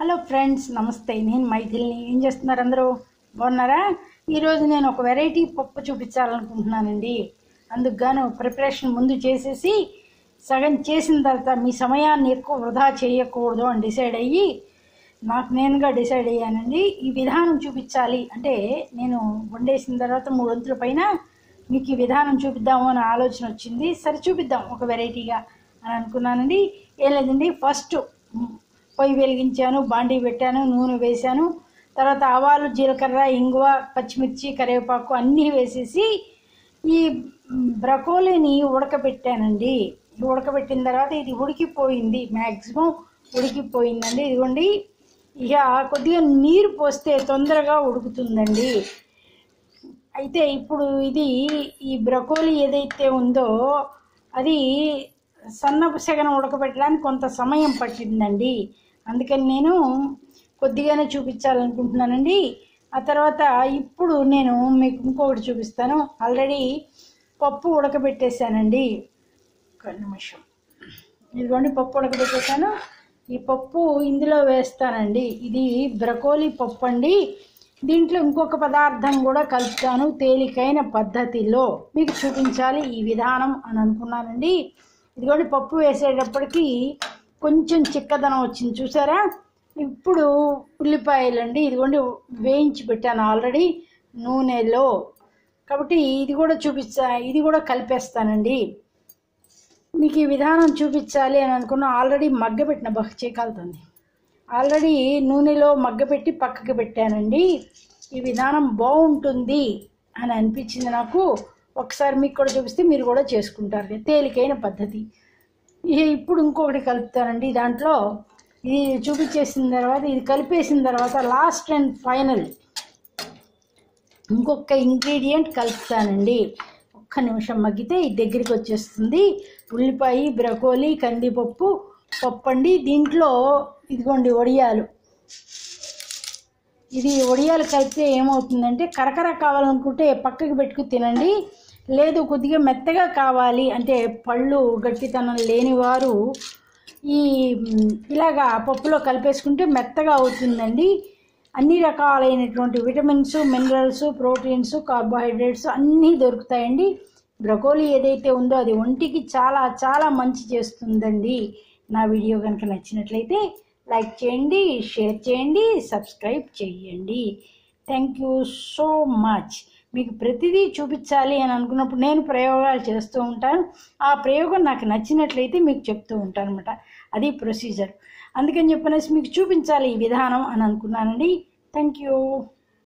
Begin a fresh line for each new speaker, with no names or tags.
hello friends నమస్తే నేను మైథిల్ని ఏం చేస్తున్నారు అందరూ బాగున్నారా ఈరోజు నేను ఒక వెరైటీ పప్పు చూపించాలనుకుంటున్నానండి అందుకు గాను ప్రిపరేషన్ ముందు చేసేసి సగం చేసిన తర్వాత మీ సమయాన్ని ఎక్కువ వృధా చేయకూడదు అని డిసైడ్ అయ్యి నాకు నేనుగా డిసైడ్ అయ్యానండి ఈ విధానం చూపించాలి అంటే నేను వండేసిన తర్వాత మూడు వంతుల పైన మీకు ఈ విధానం చూపిద్దాము అనే ఆలోచన వచ్చింది సరే చూపిద్దాం ఒక వెరైటీగా అని అనుకున్నానండి ఏం లేదండి ఫస్ట్ పొయ్యి వెలిగించాను బాండీ పెట్టాను నూనె వేశాను తర్వాత ఆవాలు జీలకర్ర ఇంగువ పచ్చిమిర్చి కరివేపాకు అన్నీ వేసేసి ఈ బ్రకోలీని ఉడకబెట్టానండి ఉడకబెట్టిన తర్వాత ఇది ఉడికిపోయింది మ్యాక్సిమం ఉడికిపోయిందండి ఇదిగోండి ఇక కొద్దిగా నీరు పోస్తే తొందరగా ఉడుకుతుందండి అయితే ఇప్పుడు ఇది ఈ బ్రకోలీ ఏదైతే ఉందో అది సన్నపు సెగన ఉడకబెట్టడానికి కొంత సమయం పట్టిందండి అందుకని నేను కొద్దిగానే చూపించాలనుకుంటున్నానండి ఆ తర్వాత ఇప్పుడు నేను మీకు ఇంకొకటి చూపిస్తాను ఆల్రెడీ పప్పు ఉడకబెట్టేశానండి ఒక నిమిషం ఇదిగోండి పప్పు ఉడకబెట్టేశాను ఈ పప్పు ఇందులో వేస్తానండి ఇది బ్రకోలీ పప్పు అండి దీంట్లో ఇంకొక పదార్థం కూడా కలుపుతాను తేలికైన పద్ధతిలో మీకు చూపించాలి ఈ విధానం అని అనుకున్నానండి ఇదిగోండి పప్పు వేసేటప్పటికి కొంచెం చిక్కదనం వచ్చింది చూసారా ఇప్పుడు ఉల్లిపాయలండి ఇదిగోండి వేయించి పెట్టాను ఆల్రెడీ నూనెలో కాబట్టి ఇది కూడా చూపించా ఇది కూడా కలిపేస్తానండి మీకు ఈ విధానం చూపించాలి అని అనుకున్న ఆల్రెడీ మగ్గబెట్టిన బహ చీకాలుతుంది ఆల్రెడీ నూనెలో మగ్గబెట్టి పక్కకి పెట్టానండి ఈ విధానం బాగుంటుంది అని అనిపించింది నాకు ఒకసారి మీకు కూడా చూపిస్తే మీరు కూడా చేసుకుంటారు తేలికైన పద్ధతి ఇక ఇప్పుడు ఇంకొకటి కలుపుతానండి దాంట్లో ఇది చూపించేసిన తర్వాత ఇది కలిపేసిన తర్వాత లాస్ట్ అండ్ ఫైనల్ ఇంకొక ఇంగ్రీడియంట్ కలుపుతానండి ఒక్క నిమిషం మగ్గితే ఇది దగ్గరికి వచ్చేస్తుంది ఉల్లిపాయ బ్రకోలీ కందిపప్పు పప్పు అండి దీంట్లో ఇదిగోండి వడియాలు ఇది వడియాలు కలిపితే ఏమవుతుందంటే కరకర కావాలనుకుంటే పక్కకి పెట్టుకుని తినండి లేదు కొద్దిగా మెత్తగా కావాలి అంటే పళ్ళు గట్టితనం లేనివారు ఈ ఇలాగా పప్పులో కలిపేసుకుంటే మెత్తగా అవుతుందండి అన్ని రకాలైనటువంటి విటమిన్స్ మినరల్స్ ప్రోటీన్స్ కార్బోహైడ్రేట్స్ అన్నీ దొరుకుతాయండి బ్రకోలీ ఏదైతే ఉందో అది ఒంటికి చాలా చాలా మంచి చేస్తుందండి నా వీడియో కనుక నచ్చినట్లయితే లైక్ చేయండి షేర్ చేయండి సబ్స్క్రైబ్ చేయండి థ్యాంక్ యూ సో మచ్ మీకు ప్రతిదీ చూపించాలి అని అనుకున్నప్పుడు నేను ప్రయోగాలు చేస్తూ ఉంటాను ఆ ప్రయోగం నాకు నచ్చినట్లయితే మీకు చెప్తూ ఉంటాను అనమాట అది ప్రొసీజర్ అందుకని చెప్పనేసి మీకు చూపించాలి ఈ విధానం అని అనుకున్నానండి థ్యాంక్ యూ